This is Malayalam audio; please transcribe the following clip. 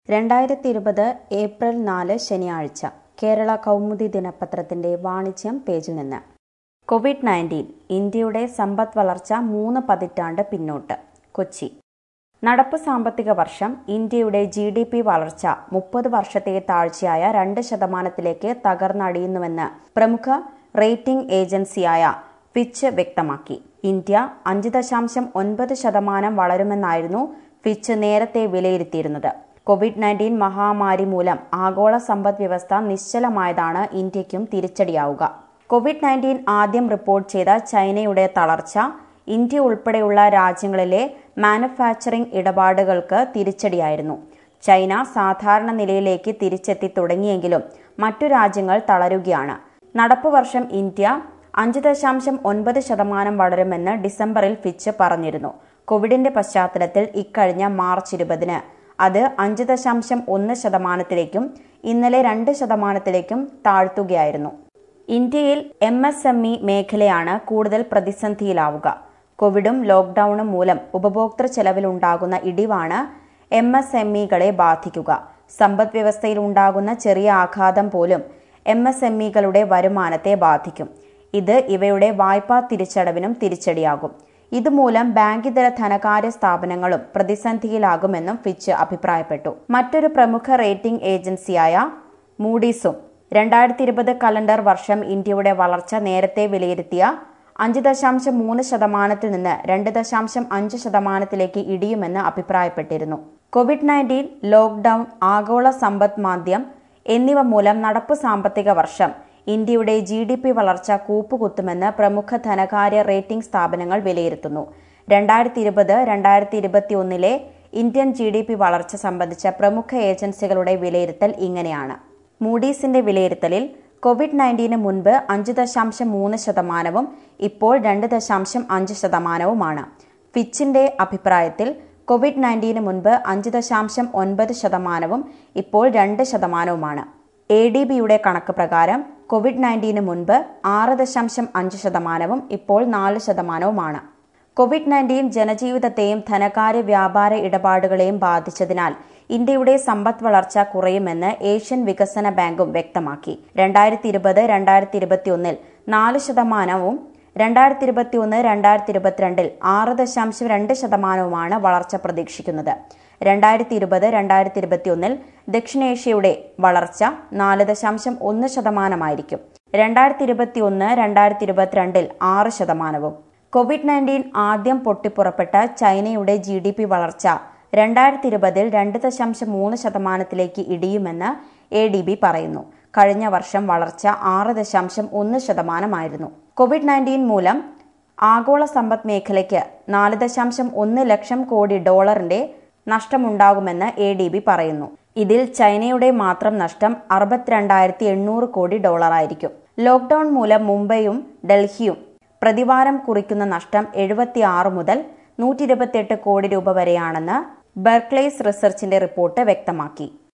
രണ്ടായിരത്തി ഇരുപത് ഏപ്രിൽ നാല് ശനിയാഴ്ച കേരള കൗമുദി ദിനപത്രത്തിന്റെ വാണിജ്യം പേജിൽ നിന്ന് കോവിഡ് നയൻറ്റീൻ ഇന്ത്യയുടെ സമ്പദ് വളർച്ച മൂന്ന് പതിറ്റാണ്ട് പിന്നോട്ട് കൊച്ചി നടപ്പ് സാമ്പത്തിക വർഷം ഇന്ത്യയുടെ ജി ഡി പി വളർച്ച മുപ്പത് വർഷത്തെ താഴ്ചയായ രണ്ട് ശതമാനത്തിലേക്ക് തകർന്നടിയുന്നുവെന്ന് പ്രമുഖ റേറ്റിംഗ് ഏജൻസിയായ ഫിച്ച് വ്യക്തമാക്കി ഇന്ത്യ അഞ്ച് ദശാംശം ഒൻപത് ശതമാനം വളരുമെന്നായിരുന്നു ഫിച്ച് നേരത്തെ വിലയിരുത്തിയിരുന്നത് കോവിഡ് നയൻറ്റീൻ മഹാമാരി മൂലം ആഗോള സമ്പദ് വ്യവസ്ഥ നിശ്ചലമായതാണ് ഇന്ത്യയ്ക്കും തിരിച്ചടിയാവുക കോവിഡ് നയൻറ്റീൻ ആദ്യം റിപ്പോർട്ട് ചെയ്ത ചൈനയുടെ തളർച്ച ഇന്ത്യ ഉൾപ്പെടെയുള്ള രാജ്യങ്ങളിലെ മാനുഫാക്ചറിംഗ് ഇടപാടുകൾക്ക് തിരിച്ചടിയായിരുന്നു ചൈന സാധാരണ നിലയിലേക്ക് തിരിച്ചെത്തി തുടങ്ങിയെങ്കിലും മറ്റു രാജ്യങ്ങൾ തളരുകയാണ് നടപ്പ് വർഷം ഇന്ത്യ അഞ്ച് ദശാംശം ഒൻപത് ശതമാനം വളരുമെന്ന് ഡിസംബറിൽ ഫിച്ച് പറഞ്ഞിരുന്നു കോവിഡിന്റെ പശ്ചാത്തലത്തിൽ ഇക്കഴിഞ്ഞ മാർച്ച് ഇരുപതിന് അത് അഞ്ച് ദശാംശം ഒന്ന് ശതമാനത്തിലേക്കും ഇന്നലെ രണ്ട് ശതമാനത്തിലേക്കും താഴ്ത്തുകയായിരുന്നു ഇന്ത്യയിൽ എം എസ് എം ഇ മേഖലയാണ് കൂടുതൽ പ്രതിസന്ധിയിലാവുക കോവിഡും ലോക്ഡൌണും മൂലം ഉപഭോക്തൃ ചെലവിലുണ്ടാകുന്ന ഇടിവാണ് എം എസ് എം ഇകളെ ബാധിക്കുക സമ്പദ് വ്യവസ്ഥയിൽ ഉണ്ടാകുന്ന ചെറിയ ആഘാതം പോലും എം എസ് എം ഇകളുടെ വരുമാനത്തെ ബാധിക്കും ഇത് ഇവയുടെ വായ്പാ തിരിച്ചടവിനും തിരിച്ചടിയാകും ഇതുമൂലം ബാങ്കിതര ധനകാര്യ സ്ഥാപനങ്ങളും പ്രതിസന്ധിയിലാകുമെന്നും ഫിച്ച് അഭിപ്രായപ്പെട്ടു മറ്റൊരു പ്രമുഖ റേറ്റിംഗ് ഏജൻസിയായ മൂഡീസും രണ്ടായിരത്തി ഇരുപത് കലണ്ടർ വർഷം ഇന്ത്യയുടെ വളർച്ച നേരത്തെ വിലയിരുത്തിയ അഞ്ച് ദശാംശം മൂന്ന് ശതമാനത്തിൽ നിന്ന് രണ്ട് ദശാംശം അഞ്ച് ശതമാനത്തിലേക്ക് ഇടിയുമെന്ന് അഭിപ്രായപ്പെട്ടിരുന്നു കോവിഡ് നയൻറ്റീൻ ലോക്ഡൌൺ ആഗോള സമ്പദ് മാന്ദ്യം എന്നിവ മൂലം നടപ്പ് സാമ്പത്തിക വർഷം ഇന്ത്യയുടെ ജി ഡി പി വളർച്ച കൂപ്പുകുത്തുമെന്ന് പ്രമുഖ ധനകാര്യ റേറ്റിംഗ് സ്ഥാപനങ്ങൾ വിലയിരുത്തുന്നു രണ്ടായിരത്തി ഇരുപത് രണ്ടായിരത്തി ഇരുപത്തിയൊന്നിലെ ഇന്ത്യൻ ജി ഡി പി വളർച്ച സംബന്ധിച്ച പ്രമുഖ ഏജൻസികളുടെ വിലയിരുത്തൽ ഇങ്ങനെയാണ് മൂഡീസിന്റെ വിലയിരുത്തലിൽ കോവിഡ് നയൻറ്റീന് മുൻപ് അഞ്ച് ദശാംശം മൂന്ന് ശതമാനവും ഇപ്പോൾ രണ്ട് ദശാംശം അഞ്ച് ശതമാനവുമാണ് ഫിച്ചിന്റെ അഭിപ്രായത്തിൽ കോവിഡ് നയൻറ്റീന് മുൻപ് അഞ്ച് ദശാംശം ഒൻപത് ശതമാനവും ഇപ്പോൾ രണ്ട് ശതമാനവുമാണ് എ ഡി ബിയുടെ കണക്ക് പ്രകാരം കോവിഡ് നയൻറ്റീന് മുൻപ് ആറ് ദശാംശം അഞ്ച് ശതമാനവും ഇപ്പോൾ നാല് ശതമാനവുമാണ് കോവിഡ് നയൻറ്റീൻ ജനജീവിതത്തെയും ധനകാര്യ വ്യാപാര ഇടപാടുകളെയും ബാധിച്ചതിനാൽ ഇന്ത്യയുടെ സമ്പദ് വളർച്ച കുറയുമെന്ന് ഏഷ്യൻ വികസന ബാങ്കും വ്യക്തമാക്കി രണ്ടായിരത്തി ഇരുപത് രണ്ടായിരത്തി ഇരുപത്തിയൊന്നിൽ നാല് ശതമാനവും രണ്ടായിരത്തി ഇരുപത്തിയൊന്ന് രണ്ടായിരത്തി ഇരുപത്തിരണ്ടിൽ ആറ് ദശാംശം രണ്ട് ശതമാനവുമാണ് വളർച്ച പ്രതീക്ഷിക്കുന്നത് രണ്ടായിരത്തി ഇരുപത് രണ്ടായിരത്തി ഇരുപത്തിയൊന്നിൽ ദക്ഷിണേഷ്യയുടെ വളർച്ച നാല് ദശാംശം ഒന്ന് ശതമാനമായിരിക്കും രണ്ടായിരത്തി ഇരുപത്തിയൊന്ന് രണ്ടായിരത്തി ഇരുപത്തിരണ്ടിൽ ആറ് ശതമാനവും കോവിഡ് നയൻറ്റീൻ ആദ്യം പൊട്ടിപ്പുറപ്പെട്ട ചൈനയുടെ ജി ഡി പി വളർച്ച രണ്ടായിരത്തി ഇരുപതിൽ രണ്ട് ദശാംശം മൂന്ന് ശതമാനത്തിലേക്ക് ഇടിയുമെന്ന് എ ഡി ബി പറയുന്നു കഴിഞ്ഞ വർഷം വളർച്ച ആറ് ദശാംശം ഒന്ന് ശതമാനമായിരുന്നു കോവിഡ് നയൻറ്റീൻ മൂലം ആഗോള സമ്പദ് മേഖലയ്ക്ക് നാല് ദശാംശം ഒന്ന് ലക്ഷം കോടി ഡോളറിന്റെ നഷ്ടമുണ്ടാകുമെന്ന് എ ഡി ബി പറയുന്നു ഇതിൽ ചൈനയുടെ മാത്രം നഷ്ടം അറുപത്തിരണ്ടായിരത്തി എണ്ണൂറ് കോടി ഡോളറായിരിക്കും ലോക്ഡൌൺ മൂലം മുംബൈയും ഡൽഹിയും പ്രതിവാരം കുറിക്കുന്ന നഷ്ടം എഴുപത്തിയാറ് മുതൽ നൂറ്റി ഇരുപത്തിയെട്ട് കോടി രൂപ വരെയാണെന്ന് ബെർക്ലേസ് റിസർച്ചിന്റെ റിപ്പോർട്ട് വ്യക്തമാക്കി